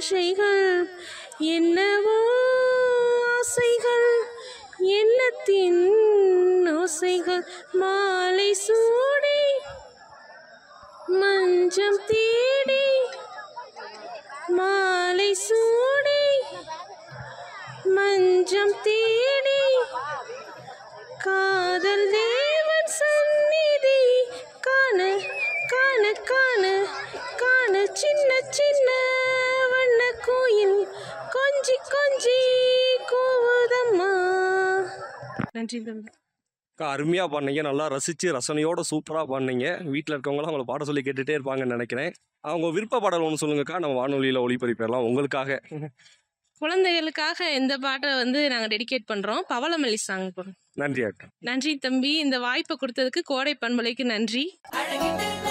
பாஷைகள் என்னவோ ஆசைகள் எண்ணத்தின் ஓசைகள் மாலை சூடி மஞ்சம் தேடி மாலை சூடி மஞ்சம் தேடி காதல் தேவன் சந்நிதி காண காண காண காண சின்ன சின்ன வண்ண கோயில் கொஞ்சி கொஞ்சி கூவுதம்மா நன்றி தம்பி அக்கா அருமையாக பாடினீங்க நல்லா ரசித்து ரசனையோட சூப்பராக பாடினீங்க வீட்டில் இருக்கவங்களாம் அவங்கள பாட சொல்லி கேட்டுகிட்டே இருப்பாங்கன்னு நினைக்கிறேன் அவங்க விருப்ப பாடல் ஒன்று சொல்லுங்கக்கா நம்ம வானொலியில் ஒளிபரப்பிடலாம் உங்களுக்காக குழந்தைகளுக்காக இந்த பாட்டை வந்து நாங்கள் டெடிகேட் பண்ணுறோம் பவளமல்லி சாங் போடுறோம் நன்றி அக்கா நன்றி தம்பி இந்த வாய்ப்பை கொடுத்ததுக்கு கோடை பண்பலைக்கு நன்றி